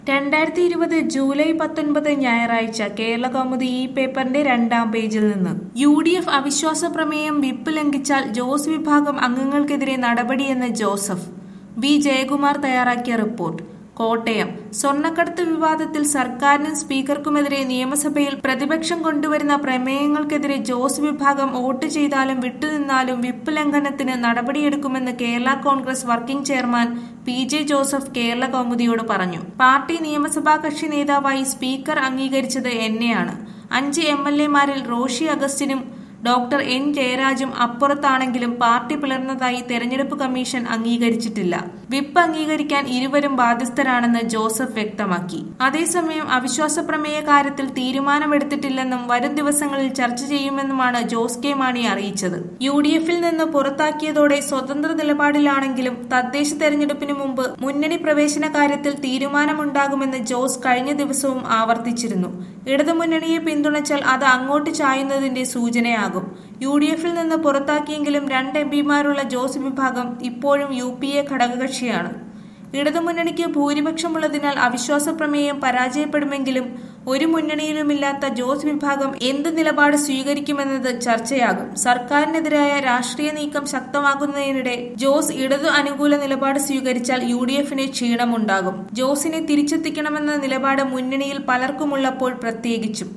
രണ്ടായിരത്തി ഇരുപത് ജൂലൈ പത്തൊൻപത് ഞായറാഴ്ച കേരള കൗമുദി ഈ പേപ്പറിന്റെ രണ്ടാം പേജിൽ നിന്ന് യു ഡി എഫ് അവിശ്വാസ പ്രമേയം വിപ്പ് ലംഘിച്ചാൽ ജോസ് വിഭാഗം അംഗങ്ങൾക്കെതിരെ നടപടിയെന്ന് ജോസഫ് വി ജയകുമാർ തയ്യാറാക്കിയ റിപ്പോർട്ട് കോട്ടയം സ്വർണ്ണക്കടത്ത് വിവാദത്തിൽ സർക്കാരിനും സ്പീക്കർക്കുമെതിരെ നിയമസഭയിൽ പ്രതിപക്ഷം കൊണ്ടുവരുന്ന പ്രമേയങ്ങൾക്കെതിരെ ജോസ് വിഭാഗം വോട്ട് ചെയ്താലും വിട്ടുനിന്നാലും വിപ്പ് ലംഘനത്തിന് നടപടിയെടുക്കുമെന്ന് Kerala Congress working chairman P J Joseph Kerala കൗമുദിയോട് പറഞ്ഞു പാർട്ടി നിയമസഭാ കക്ഷി നേതാവായി സ്പീക്കർ അംഗീകരിച്ചത് എന്നെയാണ് അഞ്ച് എം എൽ എമാരിൽ റോഷി അഗസ്റ്റിനും ഡോക്ടർ എൻ ജയരാജും അപ്പുറത്താണെങ്കിലും പാർട്ടി പിളർന്നതായി തെരഞ്ഞെടുപ്പ് കമ്മീഷൻ അംഗീകരിച്ചിട്ടില്ല വിപ്പ് അംഗീകരിക്കാൻ ഇരുവരും ബാധ്യസ്ഥരാണെന്ന് ജോസഫ് വ്യക്തമാക്കി അതേസമയം അവിശ്വാസ പ്രമേയ കാര്യത്തിൽ തീരുമാനമെടുത്തിട്ടില്ലെന്നും വരും ദിവസങ്ങളിൽ ചർച്ച ചെയ്യുമെന്നുമാണ് ജോസ് കെ മാണി അറിയിച്ചത് യു ഡി എഫിൽ നിന്ന് പുറത്താക്കിയതോടെ സ്വതന്ത്ര നിലപാടിലാണെങ്കിലും തദ്ദേശ തെരഞ്ഞെടുപ്പിന് മുമ്പ് മുന്നണി പ്രവേശന കാര്യത്തിൽ തീരുമാനമുണ്ടാകുമെന്ന് ജോസ് കഴിഞ്ഞ ദിവസവും ആവർത്തിച്ചിരുന്നു ഇടതുമുന്നണിയെ പിന്തുണച്ചാൽ അത് അങ്ങോട്ട് ചായുന്നതിന്റെ സൂചനയാകും യു ഡി എഫിൽ നിന്ന് പുറത്താക്കിയെങ്കിലും രണ്ട് എം പിമാരുള്ള ജോസ് വിഭാഗം ഇപ്പോഴും യു പി എ ഘടകകക്ഷിയാണ് ഇടതുമുന്നണിക്ക് ഭൂരിപക്ഷമുള്ളതിനാൽ അവിശ്വാസ പ്രമേയം പരാജയപ്പെടുമെങ്കിലും ഒരു മുന്നണിയിലുമില്ലാത്ത ജോസ് വിഭാഗം എന്ത് നിലപാട് സ്വീകരിക്കുമെന്നത് ചർച്ചയാകും സർക്കാരിനെതിരായ രാഷ്ട്രീയ നീക്കം ശക്തമാകുന്നതിനിടെ ജോസ് ഇടതു അനുകൂല നിലപാട് സ്വീകരിച്ചാൽ യു ഡി എഫിന് ക്ഷീണമുണ്ടാകും ജോസിനെ തിരിച്ചെത്തിക്കണമെന്ന നിലപാട് മുന്നണിയിൽ പലർക്കുമുള്ളപ്പോൾ പ്രത്യേകിച്ചും